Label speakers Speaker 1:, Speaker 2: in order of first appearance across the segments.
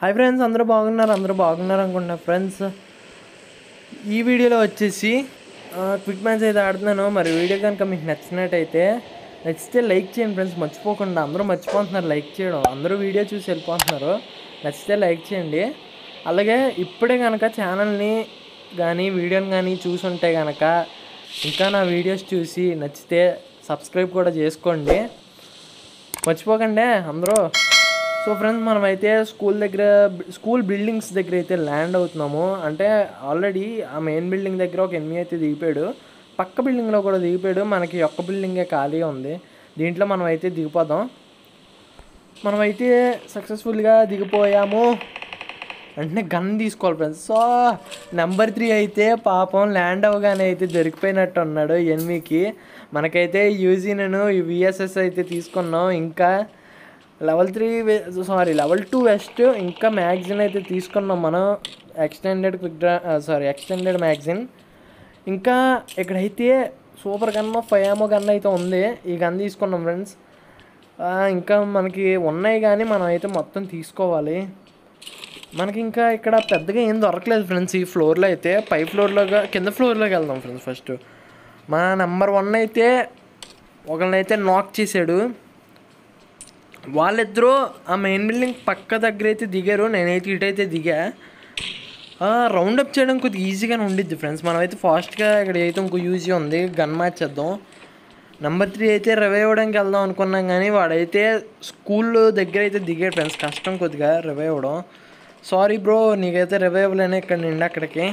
Speaker 1: hi friends అందరూ బాగున్నారు అందరూ బాగున్నారు అనుకుంటున్నా ఫ్రెండ్స్ ఈ వీడియోలో వచ్చేసి క్విక్ మ్యాచ్ అయితే ఆడుతున్నాను మరి వీడియో కనుక మీకు నచ్చినట్టయితే నచ్చితే లైక్ చేయండి ఫ్రెండ్స్ మర్చిపోకుండా అందరూ మర్చిపోతున్నారు లైక్ చేయడం అందరూ వీడియో చూసి వెళ్ళిపోతున్నారు నచ్చితే లైక్ చేయండి అలాగే ఇప్పుడే కనుక ఛానల్ని కానీ వీడియోని కానీ చూసుంటే కనుక ఇంకా నా వీడియోస్ చూసి నచ్చితే సబ్స్క్రైబ్ కూడా చేసుకోండి మర్చిపోకండి అందరూ సో ఫ్రెండ్స్ మనమైతే స్కూల్ దగ్గర స్కూల్ బిల్డింగ్స్ దగ్గర అయితే ల్యాండ్ అవుతున్నాము అంటే ఆల్రెడీ ఆ మెయిన్ బిల్డింగ్ దగ్గర ఒక ఎనిమిది అయితే దిగిపోయాడు పక్క బిల్డింగ్లో కూడా దిగిపోయాడు మనకి ఒక్క బిల్డింగే ఖాళీగా ఉంది దీంట్లో మనం అయితే దిగిపోదాం మనమైతే సక్సెస్ఫుల్గా దిగిపోయాము వెంటనే గన్ తీసుకోవాలి ఫ్రెండ్స్ సో నెంబర్ త్రీ అయితే పాపం ల్యాండ్ అవ్వగానే అయితే దొరికిపోయినట్టు ఉన్నాడు ఎనిమికి మనకైతే యూజీ నేను విఎస్ఎస్ అయితే తీసుకున్నాం ఇంకా level three sorry level two vest ఇంకా మ్యాగజిన్ అయితే తీసుకున్నాం మనం extended quick draw sorry extended magazine ఇంకా ఇక్కడైతే సూపర్ గన్ ఫయామో గన్ అయితే ఉంది ఈ గన్ తీసుకున్నాం ఫ్రెండ్స్ ఇంకా మనకి ఉన్నాయి కానీ మనం అయితే మొత్తం తీసుకోవాలి మనకి ఇంకా ఇక్కడ పెద్దగా ఏం దొరకలేదు ఫ్రెండ్స్ ఈ ఫ్లోర్లో అయితే పై ఫ్లోర్లోగా కింద ఫ్లోర్లోకి వెళ్దాం ఫ్రెండ్స్ ఫస్ట్ మా నెంబర్ వన్ అయితే ఒకరినైతే నాక్ చేశాడు వాళ్ళిద్దరూ ఆ మెయిన్ బిల్డింగ్ పక్క దగ్గర అయితే దిగారు నేనైతే ఇటైతే దిగా రౌండ్ అప్ చేయడం కొద్దిగా ఈజీగానే ఉండిద్ది ఫ్రెండ్స్ మనమైతే ఫాస్ట్గా ఇక్కడ అయితే ఇంకో యూజీ ఉంది గన్ మ్యాచ్ చేద్దాం నెంబర్ త్రీ అయితే రివైవ్ అవ్వడానికి వెళ్దాం అనుకున్నాం కానీ వాడైతే స్కూల్ దగ్గర అయితే దిగాడు ఫ్రెండ్స్ కష్టం కొద్దిగా రివైవ్ అవ్వడం సారీ బ్రో నీకైతే రివైవ్ లేనే ఇక్కడ నిండి అక్కడికి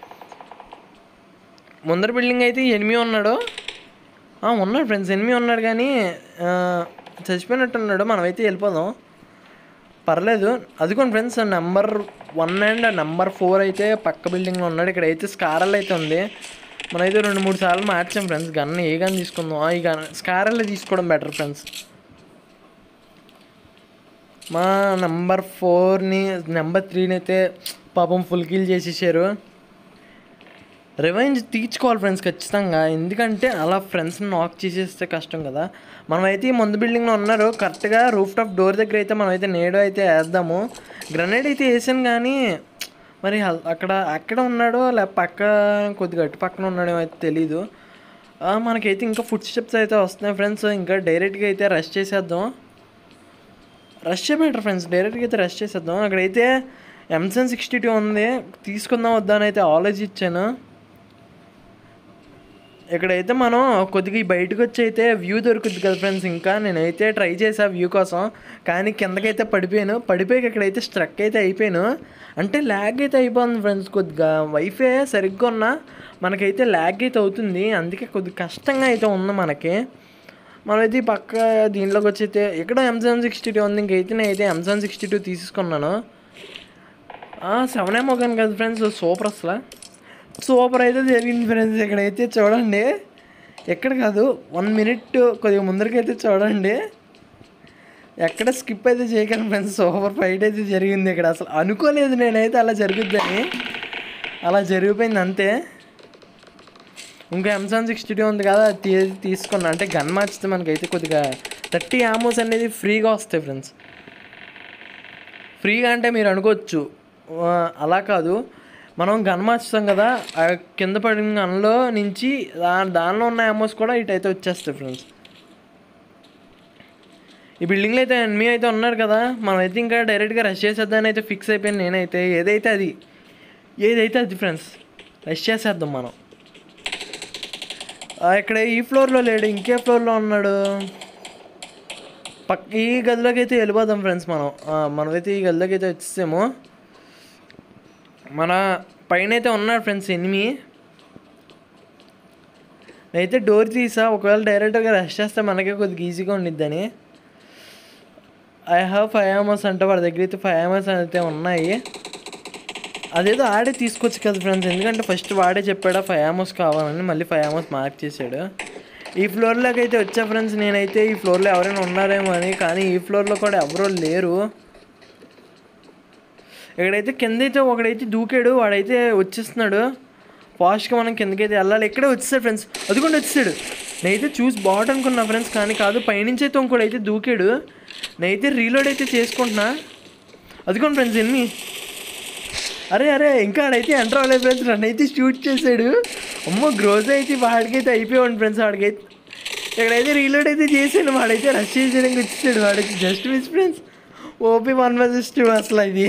Speaker 1: ముందర బిల్డింగ్ అయితే ఎనిమిది ఉన్నాడు ఉన్నాడు ఫ్రెండ్స్ ఎనిమిది ఉన్నాడు కానీ చచ్చిపోయినట్టున్నాడు మనమైతే వెళ్ళిపోదాం పర్లేదు అదిగోండి friends number one and number four అయితే పక్క బిల్డింగ్లో ఉన్నాడు ఇక్కడ అయితే స్కారల్ అయితే ఉంది మనమైతే రెండు మూడు సార్లు మార్చాం ఫ్రెండ్స్ గన్ ఏ గన్ తీసుకుందాం ఈ గన్ స్కారల్ తీసుకోవడం బెటర్ ఫ్రెండ్స్ మా నెంబర్ ఫోర్ని నెంబర్ త్రీని అయితే పాపం ఫుల్ కిల్ చేసేసారు రివెంజ్ తీర్చుకోవాలి ఫ్రెండ్స్ ఖచ్చితంగా ఎందుకంటే అలా ఫ్రెండ్స్ని నాక్ చేసేస్తే కష్టం కదా మనమైతే ఈ ముందు బిల్డింగ్లో ఉన్నారు కరెక్ట్గా రూఫ్ టాప్ డోర్ దగ్గర అయితే మనమైతే నేడు అయితే వేద్దాము గ్రనేడ్ అయితే వేసాను కానీ మరి అక్కడ అక్కడ ఉన్నాడో లేక పక్క కొద్దిగా అటు పక్కన ఉన్నాడో అయితే తెలీదు మనకైతే ఇంకా ఫుడ్ స్టెప్స్ అయితే వస్తున్నాయి ఫ్రెండ్స్ ఇంకా డైరెక్ట్గా అయితే రష్ చేసేద్దాం రష్ బెటర్ ఫ్రెండ్స్ డైరెక్ట్గా అయితే రష్ చేసేద్దాం అక్కడైతే ఎంసన్ సిక్స్టీ టూ ఉంది తీసుకుందాం వద్దాని అయితే ఆలోచించాను ఇక్కడైతే మనం కొద్దిగా బయటకు వచ్చి అయితే వ్యూ దొరుకుతుంది కదా ఫ్రెండ్స్ ఇంకా నేనైతే ట్రై చేసా వ్యూ కోసం కానీ కిందకైతే పడిపోయాను పడిపోయి ఇక్కడైతే స్ట్రక్ అయితే అయిపోయాను అంటే ల్యాగ్ అయితే అయిపోతుంది ఫ్రెండ్స్ కొద్దిగా వైఫై సరిగ్గా ఉన్నా మనకైతే ల్యాగ్ అయితే అవుతుంది అందుకే కొద్దిగా కష్టంగా అయితే ఉంది మనకి మనమైతే ఈ పక్క దీంట్లోకి వచ్చి అయితే ఇక్కడ ఎంసన్ సిక్స్టీ టూ ఉంది ఇంకైతే నేనైతే ఎంసన్ సిక్స్టీ టూ తీసుకున్నాను సెవెన్ ఏమో కానీ కదా ఫ్రెండ్స్ సూపర్ అసలు సూపర్ అయితే జరిగింది ఫ్రెండ్స్ ఇక్కడైతే చూడండి ఎక్కడ కాదు వన్ మినిట్ కొద్దిగా ముందరికైతే చూడండి ఎక్కడ స్కిప్ అయితే చేయగలను ఫ్రెండ్స్ సూపర్ ఫైట్ అయితే జరిగింది ఇక్కడ అసలు అనుకోలేదు నేనైతే అలా జరుగుద్దని అలా జరిగిపోయింది అంతే ఇంకా ఎంసాన్ సిక్స్టీ టూ ఉంది కదా తీ తీసుకున్నా అంటే గన్ మార్చితే మనకైతే కొద్దిగా థర్టీ ఆమోస్ అనేది ఫ్రీగా వస్తాయి ఫ్రెండ్స్ ఫ్రీగా అంటే మీరు అనుకోవచ్చు అలా కాదు మనం గన్ మార్చుతాం కదా ఆ కింద పడిన గన్లో నుంచి దా దానిలో ఉన్న అమౌంట్స్ కూడా ఇటైతే వచ్చేస్తాయి ఫ్రెండ్స్ ఈ బిల్డింగ్లో అయితే ఎన్మీ అయితే ఉన్నారు కదా మనం అయితే ఇంకా డైరెక్ట్గా రష్ చేసేద్దామని అయితే ఫిక్స్ అయిపోయింది నేనైతే ఏదైతే అది ఏదైతే అది ఫ్రెండ్స్ రష్ చేసేద్దాం మనం ఇక్కడ ఈ ఫ్లోర్లో లేడు ఇంకే ఫ్లోర్లో ఉన్నాడు పక్క ఈ గదిలోకి అయితే వెళ్ళిపోదాం ఫ్రెండ్స్ మనం మనమైతే ఈ గదిలోకి అయితే వచ్చేసాము మన పైన అయితే ఉన్నాడు ఫ్రెండ్స్ ఎనిమి అయితే డోర్ తీసా ఒకవేళ డైరెక్ట్గా రష్ చేస్తే మనకే కొద్దిగా ఈజీగా ఉండిద్దని ఐ హ్యావ్ ఫైవ్ అమర్స్ అంటే వాడి దగ్గర అయితే ఫైవ్ అమర్స్ అయితే ఉన్నాయి అదేదో ఆడే తీసుకోవచ్చు కదా ఫ్రెండ్స్ ఎందుకంటే ఫస్ట్ వాడే చెప్పాడా ఫైవ్ అమర్స్ కావాలని మళ్ళీ ఫైవ్ అమర్స్ మార్క్ చేశాడు ఈ ఫ్లోర్లోకి అయితే వచ్చా ఫ్రెండ్స్ నేనైతే ఈ ఫ్లోర్లో ఎవరైనా ఉన్నారేమో అని కానీ ఈ ఫ్లోర్లో కూడా ఎవరో లేరు ఇక్కడైతే కింద అయితే ఒకడైతే దూకాడు వాడైతే వచ్చేస్తున్నాడు ఫాస్ట్గా మనం కిందకైతే వెళ్ళాలి ఇక్కడే వచ్చేసాడు ఫ్రెండ్స్ అదిగోండి వచ్చేసాడు నేనైతే చూసి బాగుంటు అనుకున్నా ఫ్రెండ్స్ కానీ కాదు పైనుంచి అయితే ఇంకోటి అయితే దూకాడు నేనైతే రీలోడ్ అయితే చేసుకుంటున్నా అదిగోండి ఫ్రెండ్స్ ఎన్ని అరే అరే ఇంకా ఆడైతే ఎంటర్ అవ్వలేదు ఫ్రెండ్స్ నన్ను అయితే షూట్ చేశాడు అమ్మో గ్రోజ్ అయితే వాడికైతే అయిపోయాడు ఫ్రెండ్స్ వాడికైతే ఇక్కడైతే రీలోడ్ అయితే చేసాడు వాడైతే రష్ చేయడానికి వచ్చేసాడు వాడికి just miss friends OP one versus two అసలు ఇది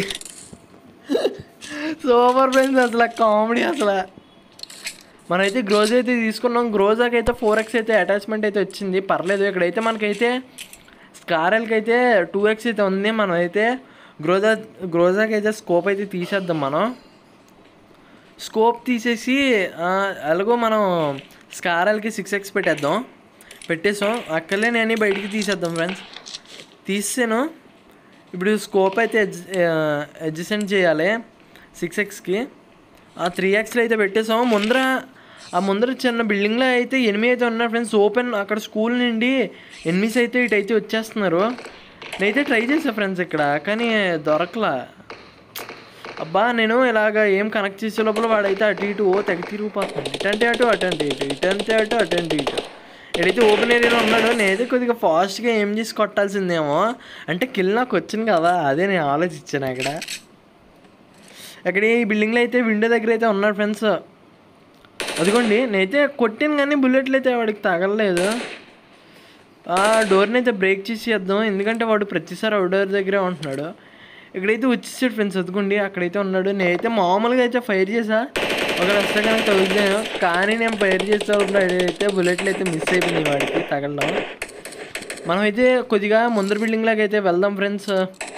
Speaker 1: సూపర్ ఫ్రెండ్స్ అసలు కామెడీ అసలు మనమైతే గ్రోజ్ అయితే తీసుకున్నాం గ్రోజాకి అయితే ఫోర్ ఎక్స్ అయితే అటాచ్మెంట్ అయితే వచ్చింది పర్లేదు ఇక్కడైతే మనకైతే స్కారెల్కి అయితే టూ ఎక్స్ అయితే ఉంది మనం అయితే గ్రోజా గ్రోజాకి అయితే స్కోప్ అయితే తీసేద్దాం మనం స్కోప్ తీసేసి ఆ, ఎలాగో మనం స్కారల్కి సిక్స్ ఎక్స్ పెట్టేద్దాం పెట్టేసాం అక్కర్లే నేను బయటికి తీసేద్దాం ఫ్రెండ్స్ తీసాను ఇప్పుడు స్కోప్ అయితే ఎడ్జ్ అడ్జసెంట్ చేయాలి సిక్స్ ఎక్స్కి ఆ త్రీ ఎక్స్లో అయితే పెట్టేసాం ముందర ఆ ముందర చిన్న బిల్డింగ్లో అయితే ఎనిమిది అయితే ఉన్నారు ఫ్రెండ్స్ ఓపెన్ అక్కడ స్కూల్ నుండి ఎనిమిస్ అయితే ఇటు అయితే వచ్చేస్తున్నారు నేనైతే ట్రై చేసా ఫ్రెండ్స్ ఇక్కడ కానీ దొరకలా అబ్బా నేను ఇలాగ ఏం కనెక్ట్ చేసే లోపల వాడైతే అటు ఇటు ఓ తెగ తిరిగిపోతుంది ఇటంటే అటు అటంటే ఇటు ఇటంటే అటు అటంటే ఇటు ఎడైతే ఓపెన్ ఏరియాలో ఉన్నాడో నేనైతే కొద్దిగా ఫాస్ట్గా ఏం చేసి కొట్టాల్సిందేమో అంటే కిల్ నాకు వచ్చింది కదా అదే నేను ఆలోచించాను అక్కడ అక్కడ ఈ బిల్డింగ్లో అయితే విండో దగ్గర అయితే ఉన్నాడు ఫ్రెండ్స్ అదిగోండి నేనైతే కొట్టాను కానీ బుల్లెట్లు అయితే వాడికి తగలలేదు ఆ డోర్ని అయితే బ్రేక్ చేసేద్దాం ఎందుకంటే వాడు ప్రతిసారి ఆ డోర్ దగ్గరే ఉంటున్నాడు ఇక్కడైతే వచ్చేసాడు ఫ్రెండ్స్ అదుకోండి అక్కడైతే ఉన్నాడు నేనైతే మామూలుగా అయితే ఫైర్ చేసా ఒక వస్తే కనుక తగులుతాను కానీ నేను ఫైర్ చేసేటప్పుడు అయితే బుల్లెట్లు అయితే మిస్ అయిపోయినాయి వాడికి తగలడం మనమైతే కొద్దిగా ముందర బిల్డింగ్ లాగా అయితే వెళ్దాం ఫ్రెండ్స్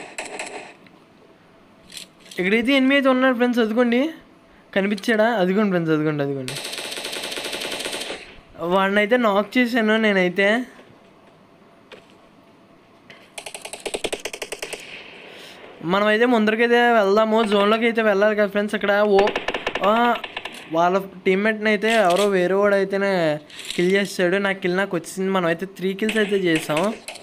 Speaker 1: ఇక్కడైతే ఎనిమిది అయితే ఉన్నాడు ఫ్రెండ్స్ అదిగోండి కనిపించాడా అదిగోండి ఫ్రెండ్స్ అదిగోండి అదిగోండి వాడిని అయితే నాక్ చేశాను నేనైతే మనమైతే ముందరికైతే వెళ్దాము జోన్లోకి అయితే వెళ్ళాలి కదా ఫ్రెండ్స్ అక్కడ ఓ ఆ, వాళ్ళ టీమ్మేట్ని అయితే ఎవరో వేరే వాడు అయితేనే కిల్ చేస్తాడు నాకు కిల్ నాకు వచ్చింది మనం అయితే త్రీ కిల్స్ అయితే చేసాం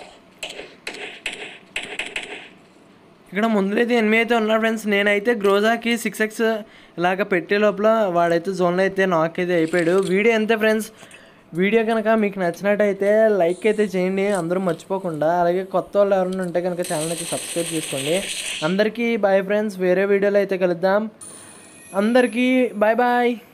Speaker 1: ఇక్కడ ముందరైతే ఎనిమిది అయితే ఉన్నారు ఫ్రెండ్స్ నేనైతే గ్రోజాకి సిక్స్ ఎక్స్ ఇలాగ పెట్టే లోపల వాడైతే జోన్లో అయితే నాక్ అయితే అయిపోయాడు వీడియో అంతే ఫ్రెండ్స్ వీడియో కనుక మీకు నచ్చినట్టయితే లైక్ అయితే చేయండి అందరూ మర్చిపోకుండా అలాగే కొత్త వాళ్ళు ఎవరైనా ఉంటే కనుక ఛానల్ అయితే సబ్స్క్రైబ్ చేసుకోండి అందరికీ బాయ్ ఫ్రెండ్స్ వేరే వీడియోలో అయితే కలుద్దాం అందరికీ బాయ్ బాయ్